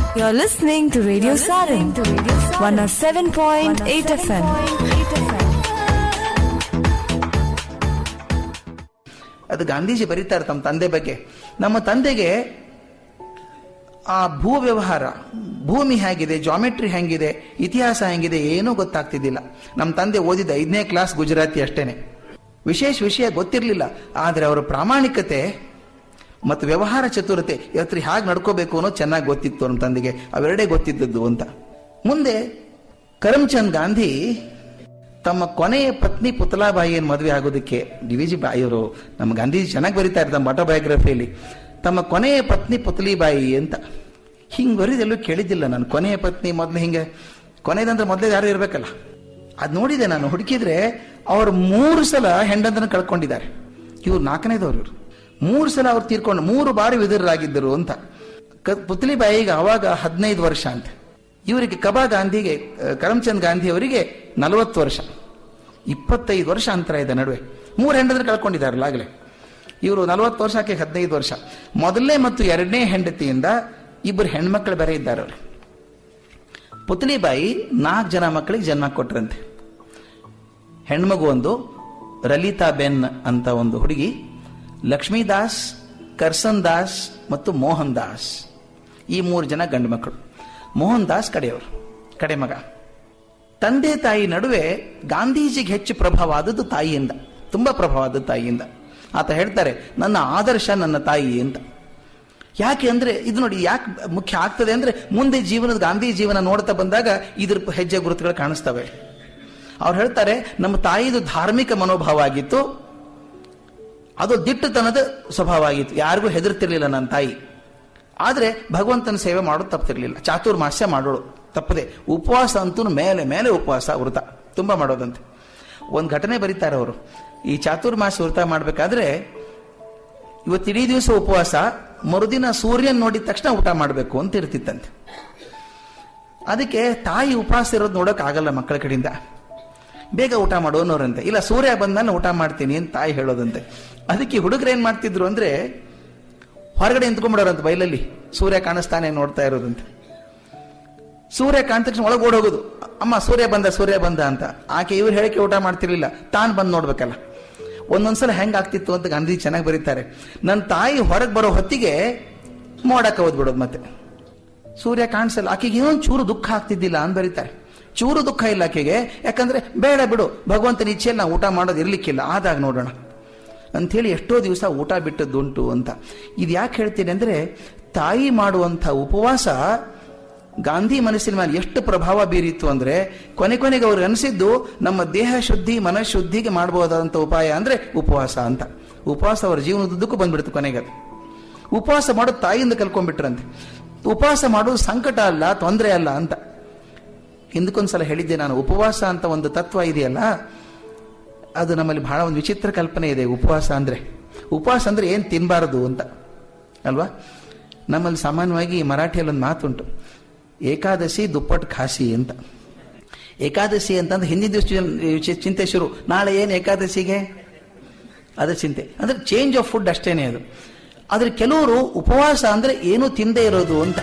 You're listening to Radio Sarin, 107.8 FM. ಅದು ಗಾಂಧೀಜಿ ಬರೀತಾರೆ ತಮ್ಮ ತಂದೆ ಬಗ್ಗೆ ನಮ್ಮ ತಂದೆಗೆ ಆ ಭೂ ವ್ಯವಹಾರ ಭೂಮಿ ಹೇಗಿದೆ ಜಾಮೆಟ್ರಿ ಹೆಂಗಿದೆ ಇತಿಹಾಸ ಹೆಂಗಿದೆ ಏನೂ ಗೊತ್ತಾಗ್ತಿದ್ದಿಲ್ಲ ನಮ್ಮ ತಂದೆ ಓದಿದ ಐದನೇ ಕ್ಲಾಸ್ ಗುಜರಾತಿ ಅಷ್ಟೇನೆ ವಿಶೇಷ ವಿಷಯ ಗೊತ್ತಿರಲಿಲ್ಲ ಆದರೆ ಅವರ ಪ್ರಾಮಾಣಿಕತೆ ಮತ್ತು ವ್ಯವಹಾರ ಚತುರತೆ ಇವತ್ತು ಹೇಗೆ ನಡ್ಕೋಬೇಕು ಅನ್ನೋದು ಚೆನ್ನಾಗಿ ಗೊತ್ತಿತ್ತು ನಮ್ಮ ತಂದೆಗೆ ಅವೆರಡೇ ಗೊತ್ತಿದ್ದದ್ದು ಅಂತ ಮುಂದೆ ಕರಮ್ಚಂದ್ ಗಾಂಧಿ ತಮ್ಮ ಕೊನೆಯ ಪತ್ನಿ ಪುತಲಾಬಾಯಿಯನ್ನು ಮದುವೆ ಆಗೋದಕ್ಕೆ ಡಿ ವಿ ಜಿ ಬಾಯಿಯವರು ನಮ್ಮ ಗಾಂಧೀಜಿ ಚೆನ್ನಾಗಿ ಬರೀತಾರೆ ತಮ್ಮ ಆಟೋಬಯೋಗ್ರಫಿಯಲ್ಲಿ ತಮ್ಮ ಕೊನೆಯ ಪತ್ನಿ ಪುತಲಿಬಾಯಿ ಅಂತ ಹಿಂಗೆ ಬರೀದೆಲ್ಲೂ ಕೇಳಿದ್ದಿಲ್ಲ ನಾನು ಕೊನೆಯ ಪತ್ನಿ ಮೊದಲು ಹಿಂಗೆ ಕೊನೆಯದಂದ್ರೆ ಮೊದಲೇ ಯಾರು ಇರಬೇಕಲ್ಲ ಅದು ನೋಡಿದೆ ನಾನು ಹುಡುಕಿದ್ರೆ ಅವರು ಮೂರು ಸಲ ಹೆಂಡಂದನ್ನು ಕಳ್ಕೊಂಡಿದ್ದಾರೆ ಇವ್ರು ನಾಲ್ಕನೇದವ್ರು ಇವರು ಮೂರು ಸಲ ಅವ್ರು ತೀರ್ಕೊಂಡು ಮೂರು ಬಾರಿ ವಿಧುರರಾಗಿದ್ದರು ಅಂತ ಕ- ಪುತ್ಲಿಬಾಯಿಗೆ ಅವಾಗ ಹದಿನೈದು ವರ್ಷ ಅಂತ ಇವರಿಗೆ ಕಬಾ ಗಾಂಧಿಗೆ ಆ, ಕರಮ್ಚಂದ್ ಗಾಂಧಿ ಅವರಿಗೆ ನಲವತ್ತು ವರ್ಷ ಇಪ್ಪತ್ತೈದು ವರ್ಷ ಅಂತರ ಇದೆ ನಡುವೆ ಮೂರು ಹೆಂಡದ್ರು ಕಳ್ಕೊಂಡಿದ್ದಾರಲ್ಲ ಆಗಲೇ ಇವರು ನಲವತ್ತು ವರ್ಷ ಆಕೆ ಹದಿನೈದು ವರ್ಷ ಮೊದಲನೇ ಮತ್ತು ಎರಡನೇ ಹೆಂಡತಿಯಿಂದ ಇಬ್ಬರು ಹೆಣ್ಮಕ್ಳು ಬೇರೆ ಇದ್ದಾರೆ ಅವರು ಪುತ್ಲಿಬಾಯಿ ನಾಲ್ಕು ಜನ ಮಕ್ಕಳಿಗೆ ಜನ್ಮ ಕೊಟ್ರಂತೆ ಹೆಣ್ಮಗು ಒಂದು ರಲಿತಾ ಬೆನ್ ಅಂತ ಒಂದು ಹುಡುಗಿ ಲಕ್ಷ್ಮೀದಾಸ್ ಕರ್ಸನ್ ದಾಸ್ ಮತ್ತು ಮೋಹನ್ ದಾಸ್ ಈ ಮೂರು ಜನ ಗಂಡು ಮಕ್ಕಳು ಮೋಹನ್ ದಾಸ್ ಕಡೆಯವರು ಕಡೆ ಮಗ ತಂದೆ ತಾಯಿ ನಡುವೆ ಗಾಂಧೀಜಿಗೆ ಹೆಚ್ಚು ಪ್ರಭಾವ ಆದದ್ದು ತಾಯಿಯಿಂದ ತುಂಬಾ ಪ್ರಭಾವ ಆದದ್ದು ತಾಯಿಯಿಂದ ಆತ ಹೇಳ್ತಾರೆ ನನ್ನ ಆದರ್ಶ ನನ್ನ ತಾಯಿ ಅಂತ ಯಾಕೆ ಅಂದ್ರೆ ಇದು ನೋಡಿ ಯಾಕೆ ಮುಖ್ಯ ಆಗ್ತದೆ ಅಂದ್ರೆ ಮುಂದೆ ಜೀವನದ ಗಾಂಧಿ ಜೀವನ ನೋಡ್ತಾ ಬಂದಾಗ ಇದ್ರ ಹೆಜ್ಜೆ ಗುರುತುಗಳು ಕಾಣಿಸ್ತವೆ ಅವ್ರು ಹೇಳ್ತಾರೆ ನಮ್ಮ ತಾಯಿದು ಧಾರ್ಮಿಕ ಮನೋಭಾವ ಆಗಿತ್ತು ಅದು ದಿಟ್ಟತನದ ಸ್ವಭಾವ ಆಗಿತ್ತು ಯಾರಿಗೂ ಹೆದರ್ತಿರ್ಲಿಲ್ಲ ನನ್ನ ತಾಯಿ ಆದ್ರೆ ಭಗವಂತನ ಸೇವೆ ಮಾಡೋದು ತಪ್ತಿರ್ಲಿಲ್ಲ ಚಾತುರ್ಮಾಸ್ಯ ಮಾಡೋಳು ತಪ್ಪದೆ ಉಪವಾಸ ಅಂತೂ ಮೇಲೆ ಮೇಲೆ ಉಪವಾಸ ವೃತ ತುಂಬಾ ಮಾಡೋದಂತೆ ಒಂದು ಘಟನೆ ಬರೀತಾರೆ ಅವರು ಈ ಚಾತುರ್ಮಾಸ್ಯ ವೃತ ಮಾಡ್ಬೇಕಾದ್ರೆ ಇವತ್ತು ಇಡೀ ದಿವಸ ಉಪವಾಸ ಮರುದಿನ ಸೂರ್ಯನ್ ನೋಡಿದ ತಕ್ಷಣ ಊಟ ಮಾಡಬೇಕು ಅಂತ ಇರ್ತಿತ್ತಂತೆ ಅದಕ್ಕೆ ತಾಯಿ ಉಪವಾಸ ಇರೋದು ನೋಡಕ್ ಆಗಲ್ಲ ಮಕ್ಕಳ ಕಡೆಯಿಂದ ಬೇಗ ಊಟ ಮಾಡು ಅನ್ನೋರಂತೆ ಇಲ್ಲ ಸೂರ್ಯ ಬಂದ್ಮೇಲೆ ಊಟ ಮಾಡ್ತೀನಿ ಅಂತ ತಾಯಿ ಹೇಳೋದಂತೆ ಅದಕ್ಕೆ ಹುಡುಗರು ಏನ್ ಮಾಡ್ತಿದ್ರು ಅಂದ್ರೆ ಹೊರಗಡೆ ನಿಂತ್ಕೊಂಡ್ಬಿಡೋರಂತೆ ಬೈಲಲ್ಲಿ ಸೂರ್ಯ ಕಾಣಿಸ್ತಾನೆ ನೋಡ್ತಾ ಇರೋದಂತೆ ಸೂರ್ಯ ಕಾಣಿದ ತಕ್ಷಣ ಒಳಗೆ ಓಡೋಗೋದು ಅಮ್ಮ ಸೂರ್ಯ ಬಂದ ಸೂರ್ಯ ಬಂದ ಅಂತ ಆಕೆ ಇವ್ರು ಹೇಳಿಕೆ ಊಟ ಮಾಡ್ತಿರ್ಲಿಲ್ಲ ತಾನು ಬಂದು ನೋಡ್ಬೇಕಲ್ಲ ಒಂದೊಂದ್ಸಲ ಹೆಂಗ್ ಆಗ್ತಿತ್ತು ಅಂತ ಗಾಂಧಿ ಚೆನ್ನಾಗಿ ಬರೀತಾರೆ ನನ್ನ ತಾಯಿ ಹೊರಗೆ ಬರೋ ಹೊತ್ತಿಗೆ ಮೋಡ ಕವದ್ ಬಿಡೋದು ಮತ್ತೆ ಸೂರ್ಯ ಕಾಣಿಸಲ್ಲ ಆಕೆಗೆ ಏನೊಂದು ಚೂರು ದುಃಖ ಆಗ್ತಿದ್ದಿಲ್ಲ ಅಂತ ಬರೀತಾರೆ ಚೂರು ದುಃಖ ಇಲ್ಲ ಆಕೆಗೆ ಯಾಕಂದ್ರೆ ಬೇಡ ಬಿಡು ಭಗವಂತನ ಇಚ್ಛೆಯಲ್ಲಿ ನಾವು ಊಟ ಮಾಡೋದು ಇರ್ಲಿಕ್ಕಿಲ್ಲ ಆದಾಗ ನೋಡೋಣ ಅಂಥೇಳಿ ಎಷ್ಟೋ ದಿವಸ ಊಟ ಬಿಟ್ಟದ್ದುಂಟು ಅಂತ ಇದು ಯಾಕೆ ಹೇಳ್ತೀನಿ ಅಂದ್ರೆ ತಾಯಿ ಮಾಡುವಂಥ ಉಪವಾಸ ಗಾಂಧಿ ಮನಸ್ಸಿನ ಮೇಲೆ ಎಷ್ಟು ಪ್ರಭಾವ ಬೀರಿತ್ತು ಅಂದ್ರೆ ಕೊನೆ ಕೊನೆಗೆ ಅವ್ರಿಗೆ ಅನಿಸಿದ್ದು ನಮ್ಮ ದೇಹ ಶುದ್ಧಿ ಮನಃಶುದ್ಧಿಗೆ ಮಾಡಬಹುದಾದಂಥ ಉಪಾಯ ಅಂದ್ರೆ ಉಪವಾಸ ಅಂತ ಉಪವಾಸ ಅವರ ಜೀವನದುದ್ದಕ್ಕೂ ಬಂದ್ಬಿಡ್ತು ಕೊನೆಗೆ ಅದು ಉಪವಾಸ ಮಾಡೋದು ತಾಯಿಯಿಂದ ಕಲ್ಕೊಂಡ್ಬಿಟ್ರಂತೆ ಉಪವಾಸ ಮಾಡೋದು ಸಂಕಟ ಅಲ್ಲ ತೊಂದರೆ ಅಲ್ಲ ಅಂತ ಹಿಂದಕ್ಕೊಂದ್ಸಲ ಹೇಳಿದ್ದೆ ನಾನು ಉಪವಾಸ ಅಂತ ಒಂದು ತತ್ವ ಇದೆಯಲ್ಲ ಅದು ನಮ್ಮಲ್ಲಿ ಬಹಳ ಒಂದು ವಿಚಿತ್ರ ಕಲ್ಪನೆ ಇದೆ ಉಪವಾಸ ಅಂದ್ರೆ ಉಪವಾಸ ಅಂದ್ರೆ ಏನ್ ತಿನ್ಬಾರದು ಅಂತ ಅಲ್ವಾ ನಮ್ಮಲ್ಲಿ ಸಾಮಾನ್ಯವಾಗಿ ಮರಾಠಿಯಲ್ಲಿ ಒಂದು ಮಾತುಂಟು ಏಕಾದಶಿ ದುಪ್ಪಟ್ಟು ಖಾಸಿ ಅಂತ ಏಕಾದಶಿ ಅಂತಂದ್ರೆ ಹಿಂದಿನ ದಿವಸ ಚಿಂತೆ ಶುರು ನಾಳೆ ಏನು ಏಕಾದಶಿಗೆ ಅದ್ರ ಚಿಂತೆ ಅಂದ್ರೆ ಚೇಂಜ್ ಆಫ್ ಫುಡ್ ಅಷ್ಟೇನೆ ಅದು ಆದ್ರೆ ಕೆಲವರು ಉಪವಾಸ ಅಂದ್ರೆ ಏನು ತಿಂದೇ ಇರೋದು ಅಂತ